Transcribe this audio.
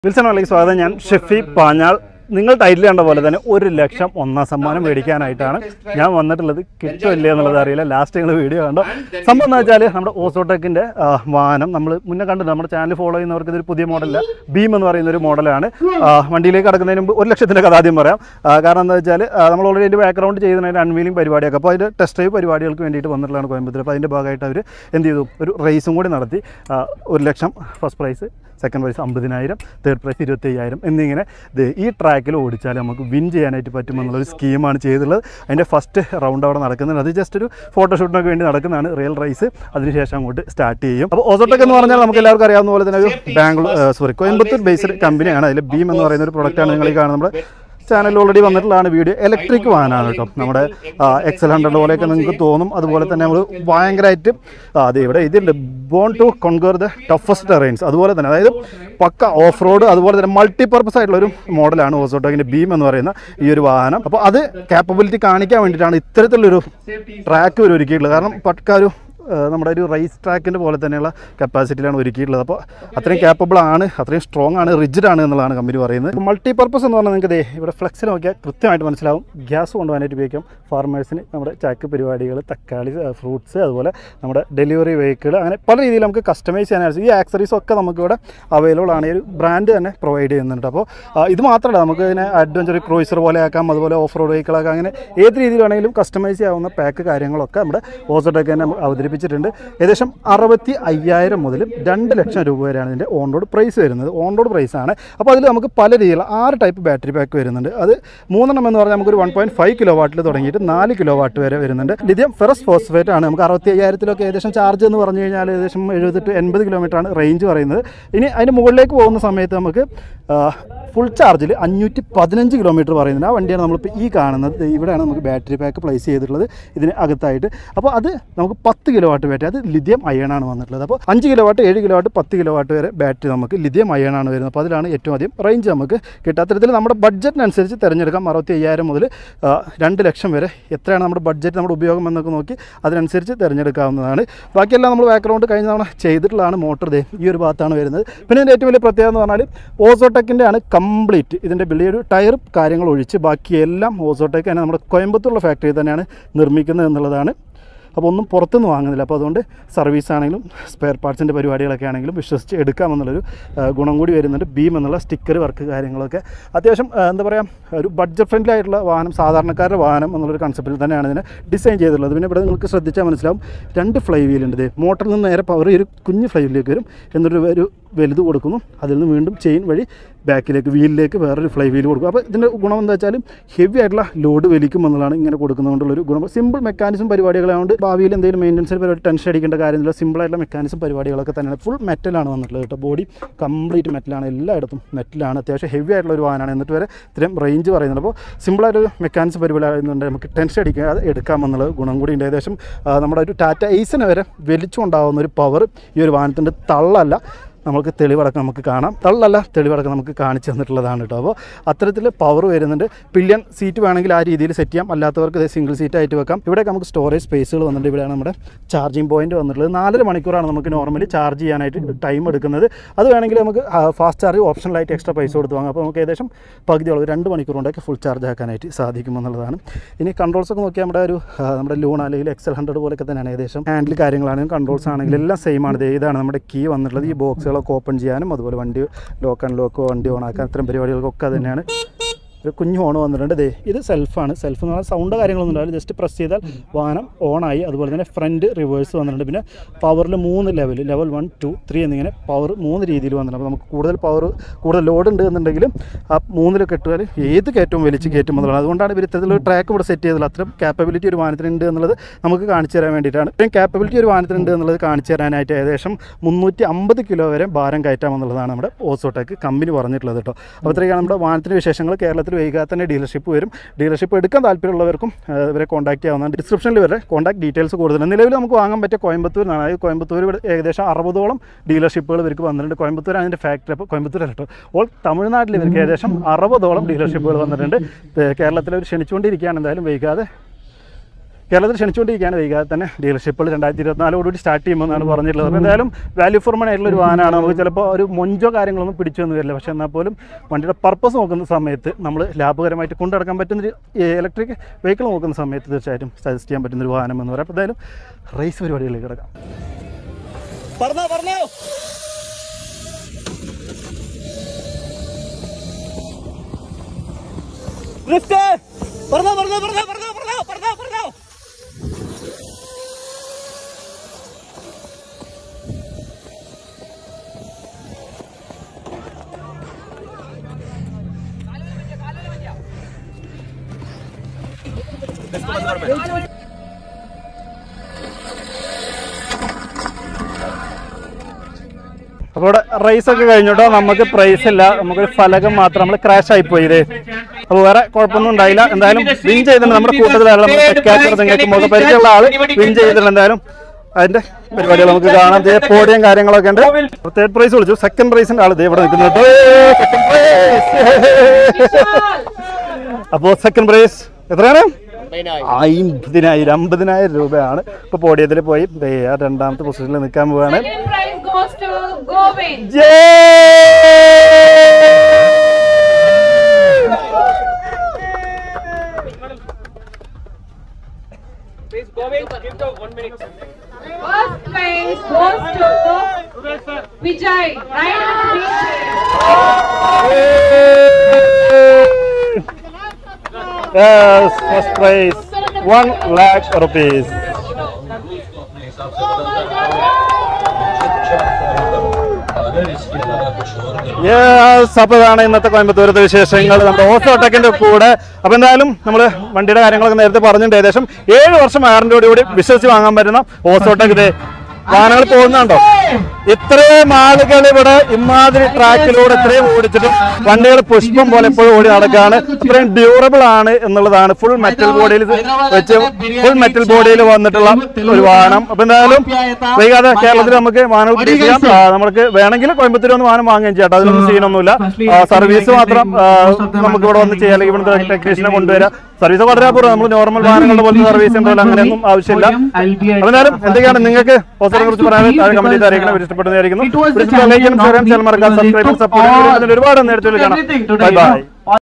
Wilson വള്ളിക്ക് സ്വാഗതം ഞാൻ ഷെഫി പാഞ്ഞാൾ നിങ്ങൾ ടൈറ്റിൽ കണ്ട പോലെ തന്നെ ഒരു ലക്ഷം ഒന്നാം സമ്മാനം മേടിക്കാനായിട്ടാണ് ഞാൻ വന്നിട്ടുള്ളത് കിട്ടുമില്ല എന്നുള്ളത് അറിയില്ല ലാസ്റ്റ് നിങ്ങൾ വീഡിയോ കണ്ടോ സംഭവം എന്ന് വെച്ചാൽ നമ്മുടെ ഓസോടെക്കിൻ്റെ വാഹനം നമ്മൾ മുന്നേ കണ്ടിട്ടുണ്ട് നമ്മുടെ ചാനൽ ഫോളോ ചെയ്യുന്നവർക്ക് ഇതൊരു പുതിയ മോഡലല്ല ബീം എന്ന് പറയുന്ന ഒരു മോഡലാണ് വണ്ടിയിലേക്ക് കടക്കുന്നതിന് മുമ്പ് ഒരു ലക്ഷത്തിൻ്റെ കഥ ആദ്യം പറയാം ആ, കാരണം എന്താ വെച്ചാൽ നമ്മൾ ഓൾറെഡി അതിൻ്റെ ബാക്ക്ഗ്രൗണ്ട് ചെയ്തതിന് അൺവീലിംഗ് പരിപാടിയൊക്കെ അപ്പോൾ അതിൻ്റെ ടെസ്റ്റ് ഡ്രൈവ് പരിപാടികൾക്ക് വേണ്ടിയിട്ട് വന്നിട്ടുള്ളതാണ് കോയമ്പത്തൂർ അപ്പോൾ അതിൻ്റെ ഭാഗമായിട്ട് അവർ എന്ത് ചെയ്തു ഒരു റേസും കൂടി നടത്തി ആ, ഒരു lakh first prize second prize അമ്പതിനായിരം തേർഡ് പ്രൈസ് ഇരുപത്തി അയ്യായിരം എന്നിങ്ങനെ ദേ ഈ ട്രാക്കിൽ ഓടിച്ചാൽ നമുക്ക് വിൻ ചെയ്യാനായിട്ട് പറ്റുമെന്നുള്ളൊരു സ്കീമാണ് ചെയ്തിട്ടുള്ളത് അതിൻ്റെ ഫസ്റ്റ് റൗണ്ട് അവിടെ നടക്കുന്നുണ്ട് അത് ജസ്റ്റ് ഒരു ഫോട്ടോഷൂട്ടിനൊക്കെ വേണ്ടി നടക്കുന്നതാണ് റിയൽ റൈസ് അതിനുശേഷം അങ്ങോട്ട് സ്റ്റാർട്ട് ചെയ്യും അപ്പോൾ ഓസോടെക് എന്ന് പറഞ്ഞാൽ നമുക്ക് എല്ലാവർക്കും അറിയാവുന്ന പോലെ തന്നെ ഒരു ബാംഗ്ലൂർ സോറി കോയമ്പത്തൂർ ബേസ്ഡ് കമ്പനിയാണ് അതിൽ ബീം എന്ന് പറയുന്ന ഒരു പ്രൊഡക്റ്റാണ് നിങ്ങൾ ഈ കാണുന്നത് നമ്മുടെ ചാനലിൽ ഓൾറെഡി വന്നിട്ടുള്ളതാണ് വീഡിയോ ഇലക്ട്രിക് വാഹനമാണ് കേട്ടോ നമ്മുടെ എക്സൽ ഹൺഡ്രഡ് പോലെയൊക്കെ നിങ്ങൾക്ക് തോന്നും അതുപോലെ തന്നെ നമ്മൾ ഭയങ്കരമായിട്ട് ആ, അതെ ഇവിടെ ഇതിൻ്റെ born to conquer the toughest terrains അതുപോലെ തന്നെ അതായത് പക്ക ഓഫ് റോഡ് അതുപോലെ തന്നെ മൾട്ടിപർപ്പസ് ആയിട്ടുള്ള ഒരു മോഡലാണ് ഓസോട്ടോക്കിൻ്റെ ബീം എന്ന് പറയുന്ന ഈ ഒരു വാഹനം അപ്പോൾ അത് കാപ്പബിലിറ്റി കാണിക്കാൻ വേണ്ടിയിട്ടാണ് ഇത്തരത്തിലുള്ളൊരു ട്രാക്ക് ഒരു ഒരുക്കിയിട്ടുള്ളത് കാരണം പക്ക ഒരു ആ, നമ്മുടെ ഒരു റേസ് ട്രാക്കിൻ്റെ പോലെ തന്നെയുള്ള കപ്പാസിറ്റിയിലാണ് ഒരുക്കിയിട്ടുള്ളത് അപ്പോൾ അത്രയും ക്യാപ്പബിൾ ആണ് അത്രയും സ്ട്രോങ് ആണ് റിജിഡ് ആണ് എന്നുള്ളതാണ് കമ്പനി പറയുന്നത് മൾട്ടി പർപ്പസ് എന്ന് പറഞ്ഞാൽ നിങ്ങൾക്ക് ദേ ഇവിടെ ഫ്ലെക്സിൽ നോക്കിയാൽ കൃത്യമായിട്ട് മനസ്സിലാവും ഗ്യാസ് കൊണ്ടുപോകാനായിട്ട് ഉപയോഗിക്കാം ഫാർമേഴ്സിന് നമ്മുടെ ചാക്ക് പരിപാടികൾ തക്കാളി ഫ്രൂട്ട്സ് അതുപോലെ നമ്മുടെ ഡെലിവറി വെഹിക്കിൾ അങ്ങനെ പല രീതിയിൽ നമുക്ക് കസ്റ്റമൈസ് ചെയ്യാനായിട്ട് ഈ ആക്സറീസ് ഒക്കെ നമുക്കിവിടെ അവൈലബിൾ ആണ് ഈ ഒരു ബ്രാൻഡ് തന്നെ പ്രൊവൈഡ് ചെയ്യുന്നുണ്ട് അപ്പോൾ ആ, ഇത് മാത്രമല്ല നമുക്ക് ഇതിനെ അഡ്വഞ്ചർ ക്രൂയിസർ പോലെ ആക്കാം അതുപോലെ ഓഫ് റോഡ് വെഹിക്കിളാക്കാം അങ്ങനെ ഏത് രീതിയിൽ വേണമെങ്കിലും കസ്റ്റമൈസ് ചെയ്യാവുന്ന പാക്ക് കാര്യങ്ങളൊക്കെ നമ്മുടെ ഓസോട്ടൊക്കെ തന്നെ അവതരിപ്പിച്ചിട്ടുണ്ട് ഏകദേശം അറുപത്തി അയ്യായിരം മുതൽ രണ്ട് ലക്ഷം രൂപ വരെയാണ് ഇതിൻ്റെ ഓൺ റോഡ് പ്രൈസ് വരുന്നത് ഓൺ റോഡ് പ്രൈസ് ആണ് അപ്പോൾ അതിൽ നമുക്ക് പല രീതിയിലുള്ള ആറ് ടൈപ്പ് ബാറ്ററി പാക്ക് വരുന്നുണ്ട് അത് മൂന്നെണ്ണം എന്ന് പറഞ്ഞാൽ നമുക്കൊരു വൺ പോയിൻറ്റ് ഫൈവ് കിലോ വാട്ടിൽ തുടങ്ങിയിട്ട് നാല് കിലോ വാട്ട് വരെ വരുന്നുണ്ട് ലിഥിയം ഫെറസ് ഫോസ്ഫേറ്റ് ആണ് നമുക്ക് അറുപത്തി അയ്യായിരത്തിലൊക്കെ ഏകദേശം ചാർജ് എന്ന് പറഞ്ഞു കഴിഞ്ഞാൽ ഏകദേശം എഴുപത് ടു എൺപത് കിലോമീറ്റർ ആണ് റേഞ്ച് പറയുന്നത് ഇനി അതിന് മുകളിലേക്ക് പോകുന്ന സമയത്ത് നമുക്ക് ഫുൾ ചാർജിൽ അഞ്ഞൂറ്റി പതിനഞ്ച് കിലോമീറ്റർ പറയുന്നത് ആ വണ്ടിയാണ് നമ്മളിപ്പോൾ ഈ കാണുന്നത് ദേ ഇവിടെയാണ് നമുക്ക് ബാറ്ററി പാക്ക് പ്ലേസ് ചെയ്തിട്ടുള്ളത് ഇതിന് അകത്തായിട്ട് അപ്പോൾ അത് നമുക്ക് പത്ത് കിലോ വാട്ട് ബാറ്ററി അത് ലിഥിയം അയൺ ആണ് വന്നിട്ടുള്ളത് അപ്പോൾ അഞ്ച് കിലോ വാട്ട് ഏഴ് കിലോ വാട്ട് പത്ത് കിലോ വാട്ട് വരെ ബാറ്ററി നമുക്ക് ലിഥിയം അയൺ ആണ് വരുന്നത് അപ്പോൾ അതിലാണ് ഏറ്റവും അധികം റേഞ്ച് നമുക്ക് കിട്ടുക അത്തരത്തിൽ നമ്മുടെ ബഡ്ജറ്റിനനുസരിച്ച് തിരഞ്ഞെടുക്കാം അറുപത്തി അയ്യായിരം മുതൽ ആ, രണ്ട് ലക്ഷം വരെ എത്രയാണ് നമ്മുടെ ബഡ്ജറ്റ് നമ്മുടെ ഉപയോഗം എന്നൊക്കെ നോക്കി അതിനനുസരിച്ച് തിരഞ്ഞെടുക്കാവുന്നതാണ് ബാക്കിയെല്ലാം നമ്മൾ ബാക്ക്ഗ്രൗണ്ട് കഴിഞ്ഞ തവണ ചെയ്തിട്ടുള്ളതാണ് മോട്ടർ ദേ ഈ ഒരു ഭാഗത്താണ് വരുന്നത് പിന്നെ ഇതിൻ്റെ ഏറ്റവും വലിയ പ്രത്യേകത എന്ന് പറഞ്ഞാൽ ഓസോടെക്കിൻ്റെ ആണ് കംപ്ലീറ്റ് ഇതിൻ്റെ വലിയ ഒരു ടയർ കാര്യങ്ങൾ ഒഴിച്ച് ബാക്കിയെല്ലാം ഓസോടെക് തന്നെ നമ്മുടെ കോയമ്പത്തൂരുള്ള ഫാക്ടറി തന്നെയാണ് നിർമ്മിക്കുന്നത് എന്നുള്ളതാണ് അപ്പോൾ ഒന്നും പുറത്തുനിന്ന് വാങ്ങുന്നില്ല അപ്പോൾ അതുകൊണ്ട് സർവീസ് ആണെങ്കിലും സ്പെയർ പാർട്സിൻ്റെ പരിപാടികളൊക്കെ ആണെങ്കിലും വിശ്വസിച്ച് എടുക്കാമെന്നുള്ളൊരു ആ, ഗുണം കൂടി വരുന്നുണ്ട് ബീം എന്നുള്ള സ്റ്റിക്കർ വർക്ക് കാര്യങ്ങളൊക്കെ അത്യാവശ്യം ആ, എന്താ പറയുക ഒരു ബഡ്ജറ്റ് ഫ്രണ്ട്ലി ആയിട്ടുള്ള വാഹനം സാധാരണക്കാരുടെ വാഹനം എന്നുള്ളൊരു കൺസെപ്റ്റിൽ തന്നെയാണ് ഇതിനെ ഡിസൈൻ ചെയ്തിട്ടുള്ളത് പിന്നെ ഇവിടെ നിങ്ങൾക്ക് ശ്രദ്ധിച്ചാൽ മനസ്സിലാവും രണ്ട് ഫ്ലൈ വീലുണ്ട് ഇത് മോട്ടറിൽ നിന്ന് നേരെ പവർ ഈ ഒരു കുഞ്ഞ് ഫ്ലൈ വീലിലേക്ക് വരും എന്നിട്ട് ഒരു വലുത് കൊടുക്കുന്നു അതിൽ നിന്ന് വീണ്ടും ചെയിൻ വഴി ബാക്കിലേക്ക് വീലിലേക്ക് വേറൊരു ഫ്ലൈ വീൽ കൊടുക്കും അപ്പോൾ ഇതിൻ്റെ ഗുണം എന്താ വെച്ചാൽ ഹെവി ആയിട്ടുള്ള ലോഡ് വലിക്കും എന്നുള്ളതാണ് ഇങ്ങനെ കൊടുക്കുന്നതുകൊണ്ടുള്ളൊരു ഗുണം സിമ്പിൾ മെക്കാനിസം പരിപാടികളായതുകൊണ്ട് ഭാവിയിൽ എന്തെങ്കിലും മെയിൻ്റനൻസിന് പരിപാടി ടെൻഷൻ അടിക്കേണ്ട കാര്യമില്ല സിമ്പിളായിട്ടുള്ള മെക്കാനിസം പരിപാടികളൊക്കെ തന്നെയാണ് ഫുൾ മെറ്റലാണ് വന്നിട്ടുള്ളത് കേട്ടോ ബോഡി കംപ്ലീറ്റ് മെറ്റലാണ് എല്ലായിടത്തും മെറ്റലാണ് അത്യാവശ്യം ഹെവി ആയിട്ടുള്ള ഒരു വാഹനമാണ് എന്നിട്ട് വരെ ഇത്രയും റേഞ്ച് പറയുന്നുണ്ട് അപ്പോൾ സിമ്പിളായിട്ടൊരു മെക്കാനിക്സ് പരിപാടി ആയതുകൊണ്ട് നമുക്ക് ടെൻഷൻ അടിക്കാതെ എടുക്കാമെന്നുള്ള ഗുണം കൂടി ഉണ്ട് ഏകദേശം ആ, നമ്മുടെ ഒരു ടാറ്റ എയ്സിന് വരെ വലിച്ചുകൊണ്ടാവുന്ന ഒരു പവർ ഈ ഒരു വാഹനത്തിൻ്റെ തള്ളല്ല നമുക്ക് തെളിവടക്കം നമുക്ക് കാണാം തള്ളല്ല തെളിവടക്കം നമുക്ക് കാണിച്ചു തന്നിട്ടുള്ളതാണ് കേട്ടോ അപ്പോൾ അത്തരത്തിൽ പവർ വരുന്നുണ്ട് പില്യൺ സീറ്റ് വേണമെങ്കിൽ ആ രീതിയിൽ സെറ്റ് ചെയ്യാം അല്ലാത്തവർക്ക് ഇത് സിംഗിൾ സീറ്റ് ആയിട്ട് വെക്കാം ഇവിടെയൊക്കെ നമുക്ക് സ്റ്റോറേജ് സ്പേസുകൾ വന്നിട്ടുണ്ട് ഇവിടെയാണ് നമ്മുടെ ചാർജിങ് പോയിന്റ് വന്നിട്ടുള്ളത് നാലര മണിക്കൂറാണ് നമുക്ക് നോർമലി ചാർജ് ചെയ്യാനായിട്ട് ടൈം എടുക്കുന്നത് അത് വേണമെങ്കിൽ നമുക്ക് ഫാസ്റ്റ് ചാർജ് ഓപ്ഷനിലായിട്ട് എക്സ്ട്രാ പൈസ കൊടുത്ത് വാങ്ങാം അപ്പോൾ നമുക്ക് ഏകദേശം പകുതിയോളം രണ്ട് മണിക്കൂർ കൊണ്ടൊക്കെ ഫുൾ ചാർജ് ആക്കാനായിട്ട് സാധിക്കും എന്നുള്ളതാണ് ഇനി കൺട്രോൾസ് ഒക്കെ നോക്കിയാൽ നമ്മുടെ ഒരു ആ, നമ്മുടെ ലൂൺ അല്ലെങ്കിൽ എക്സൽ ഹൺഡ്രഡ് പോലെയൊക്കെ തന്നെയാണ് ഏകദേശം ഹാൻഡിൽ കാര്യങ്ങളാണെങ്കിലും കൺട്രോൾസ് ആണെങ്കിലും എല്ലാം സെയിം ആണ് ദേ ഇതാണ് നമ്മുടെ കീ വന്നിട്ടുള്ളത് ഈ ബോക്സുകളൊക്കെ ഓപ്പൺ ചെയ്യാനും അതുപോലെ വണ്ടി ലോക്ക് ആൻഡ് ലോക്ക് വണ്ടി ഓൺ ആക്കാൻ ഇത്തരം പരിപാടികൾക്കൊക്കെ അത് തന്നെയാണ് ഒരു കുഞ്ഞു ഹോൺ വന്നിട്ടുണ്ട് ദേ ഇത് സെൽഫാണ് സെൽഫ് എന്ന് പറഞ്ഞാൽ സൗണ്ട് കാര്യങ്ങളൊന്നും ഉണ്ടാവില്ല ജസ്റ്റ് പ്രസ് ചെയ്താൽ വാഹനം ഓണായി അതുപോലെ തന്നെ ഫ്രണ്ട് റിവേഴ്സ് വന്നിട്ടുണ്ട് പിന്നെ പവറിൽ മൂന്ന് level level one two three എന്നിങ്ങനെ പവർ മൂന്ന് രീതിയിൽ വന്നിട്ടുണ്ട് അപ്പോൾ നമുക്ക് കൂടുതൽ പവർ കൂടുതൽ ലോഡ് ഉണ്ട് എന്നുണ്ടെങ്കിലും ആ മൂന്നിൽ കെട്ടുകാർ ഏത് കയറ്റവും വലിച്ച് കയറ്റും എന്നുള്ളതാണ് അതുകൊണ്ടാണ് ഇവർ ഇത്തരത്തിലൊരു ട്രാക്ക് ഇവിടെ സെറ്റ് ചെയ്തത് അത്രയും കാപ്പബിലിറ്റി ഒരു വാഹനത്തിനുണ്ട് എന്നുള്ളത് നമുക്ക് കാണിച്ചു തരാൻ വേണ്ടിയിട്ടാണ് ഇത്രയും കാപ്പബിലിറ്റി ഒരു വാഹനത്തിനുണ്ട് എന്നുള്ളത് കാണിച്ചു തരാനായിട്ട് ഏകദേശം മുന്നൂറ്റി അമ്പത് കിലോ വരെ ഭാരം കയറ്റാമെന്നുള്ളതാണ് നമ്മുടെ ഓസോടെക് കമ്പനി പറഞ്ഞിട്ടുള്ളത് കേട്ടോ അപ്പോൾ ഇത്രയൊക്കെയാണ് നമ്മുടെ വാഹനത്തിൻ്റെ വിശേഷങ്ങൾ കേരളത്തിൽ വൈകാതെ തന്നെ ഡീലർഷിപ്പ് വരും ഡീലർഷിപ്പ് എടുക്കാൻ താല്പര്യമുള്ളവർക്കും ആ, ഇവരെ കോൺടാക്ട് ചെയ്യാവുന്നതാണ് ഡിസ്ക്രിപ്ഷനിൽ വരെ കോൺടാക്ട് ഡീറ്റെയിൽസ് കൂടുതലുണ്ട് നിലവിൽ നമുക്ക് വാങ്ങാൻ പറ്റിയ കോയമ്പത്തൂരിനാണ് അതായത് കോയമ്പത്തൂർ ഇവിടെ ഏകദേശം അറുപതോളം ഡീലർഷിപ്പുകൾ ഇവർക്ക് വന്നിട്ടുണ്ട് കോയമ്പത്തൂർ അതിൻ്റെ ഫാക്ടറി അപ്പോൾ കോയമ്പത്തൂർ അല്ല കേട്ടോ ഓൾ തമിഴ്നാട്ടിൽ ഇവർക്ക് ഏകദേശം അറുപതോളം ഡീലർഷിപ്പുകൾ വന്നിട്ടുണ്ട് ഏ, കേരളത്തിൽ അവർ ക്ഷണിച്ചുകൊണ്ടിരിക്കുകയാണ് എന്തായാലും വൈകാതെ കേരളത്തിൽ ക്ഷണിച്ചുകൊണ്ടിരിക്കുകയാണ് വൈകാതെ തന്നെ ഡീലർഷിപ്പുകൾ രണ്ടായിരത്തി ഇരുപത്തിനാലോടുകൂടി സ്റ്റാർട്ട് ചെയ്യുമെന്നാണ് പറഞ്ഞിട്ടുള്ളത് അപ്പോൾ എന്തായാലും വാല്യൂ ഫോർ മണി ആയിട്ടുള്ള ഒരു വാഹനമാണ് നമുക്ക് ചിലപ്പോൾ ഒരു മൊഞ്ചോ കാര്യങ്ങളൊന്നും പിടിച്ചു എന്ന് വരില്ല പക്ഷേ എന്നാൽ പോലും വണ്ടിയുടെ പർപ്പസ് നോക്കുന്ന സമയത്ത് നമ്മൾ ലാഭകരമായിട്ട് കൊണ്ടുനടക്കാൻ പറ്റുന്നൊരു ഇലക്ട്രിക് വെഹിക്കിൾ നോക്കുന്ന സമയത്ത് തീർച്ചയായിട്ടും സജസ്റ്റ് ചെയ്യാൻ പറ്റുന്നൊരു വാഹനം എന്ന് പറയാം അപ്പോൾ എന്തായാലും റേസ് പരിപാടികളിലേക്ക് കിടക്കാം പറഞ്ഞോ പറഞ്ഞോ ഡ്രിഫ്റ്റ് പറഞ്ഞോ പറഞ്ഞോ പറഞ്ഞോ പറഞ്ഞോ പറഞ്ഞോ പറഞ്ഞോ പറഞ്ഞോ അപ്പോൾ ഇവിടെ റേസ് ഒക്കെ കഴിഞ്ഞിട്ടോ നമുക്ക് പ്രൈസ് ഇല്ല നമുക്കൊരു ഫലകം മാത്രം നമ്മൾ ക്രാഷ് ആയിപ്പോയി ഇത് അപ്പോൾ വേറെ കുഴപ്പമൊന്നും ഉണ്ടായില്ല എന്തായാലും വിൻ ചെയ്തിട്ടുണ്ട് നമ്മുടെ കൂട്ടത്തിലുള്ള തെക്കാച്ചർ നിങ്ങൾക്ക് മുഖ പരിചയമുള്ള ആള് വിൻ ചെയ്തിട്ടുണ്ട് എന്തായാലും അതിന്റെ പരിപാടികൾ നമുക്ക് കാണാം ദേ പോഡിയം കാര്യങ്ങളൊക്കെ ഉണ്ട് തേർഡ് പ്രൈസ് വിളിച്ചു സെക്കൻഡ് പ്രൈസിന്റെ ആള് ദേ ഇവിടെ നിൽക്കുന്നുണ്ട് സെക്കൻഡ് പ്രൈസ് അപ്പോൾ സെക്കൻഡ് പ്രൈസ് എത്രയാണ് അമ്പതിനായിരം അമ്പതിനായിരം രൂപയാണ് ഇപ്പൊ പോഡിയത്തിൽ പോയി ദേ ആ രണ്ടാമത്തെ പൊസിഷനിൽ നിൽക്കാൻ പോവാണ് Second prize goes to Govind. First prize goes to Vijay. Right? Yes, first prize, one lakh rupees. Yes അപ്പോൾ ഇതാണ് ഇന്നത്തെ കോയമ്പത്തൂരത്തെ വിശേഷങ്ങൾ നമ്മുടെ ഓട്ടോടെക്കിന്റെ കൂടെ അപ്പോൾ എന്തായാലും നമ്മൾ വണ്ടിയുടെ കാര്യങ്ങളൊക്കെ നേരത്തെ പറഞ്ഞിട്ടുണ്ട് ഏകദേശം ഏഴ് വർഷം വാറന്റിയോട് കൂടി വിശ്വസിച്ച് വാങ്ങാൻ പറ്റുന്ന ഓസോടെക് ഇത് വാഹനങ്ങൾ പോകുന്നുണ്ടോ ഇത്രയും ആളുകൾ ഇവിടെ ഇമാതിരി ട്രാക്കിലൂടെ ഇത്രയും ഓടിച്ചിട്ടും വണ്ടികൾ പുഷ്പം പോലെ എപ്പോഴും ഓടി നടക്കുകയാണ് ഇത്രയും ഡ്യൂറബിൾ ആണ് എന്നുള്ളതാണ് ഫുൾ മെറ്റൽ ബോഡിയിൽ വെച്ച് ഫുൾ മെറ്റൽ ബോഡിയിൽ വന്നിട്ടുള്ള ഒരു വാഹനം അപ്പൊ എന്തായാലും വൈകാതെ കേരളത്തിൽ നമുക്ക് വാഹനം പിടിക്കാം ആ, നമുക്ക് വേണമെങ്കിൽ കോയമ്പത്തൂർ ഒന്ന് വാഹനം വാങ്ങുകയും ചെയ്യാം കേട്ടോ അതിനൊന്നും സീനൊന്നുമില്ല സർവീസ് മാത്രം ആ, നമുക്ക് ഇവിടെ വന്ന് ചെയ്യാം അല്ലെങ്കിൽ ഇവിടുത്തെ ടെക്നീഷ്യനെ കൊണ്ടുവരാം സർവീസ് വളരെ അപൂർവം നമ്മൾ നോർമൽ വാഹനങ്ങളുടെ പോലത്തെ സർവീസ് ഉണ്ടല്ലോ അങ്ങനെയൊന്നും ആവശ്യമില്ല അപ്പൊ എന്തായാലും എന്തൊക്കെയാണ് നിങ്ങൾക്ക് ഓസറിനെ കുറിച്ച് പറയാൻ താഴെ കമന്റ് ചെയ്ത് അറിയിക്കണം ഇവർ ഇഷ്ടപ്പെടുന്നതായിരിക്കുന്നു സബ്സ്ക്രൈബ് സബ്സ്ക്രൈബ് ഒരുപാട് നേരത്തെ കാണാം ബൈ ബൈ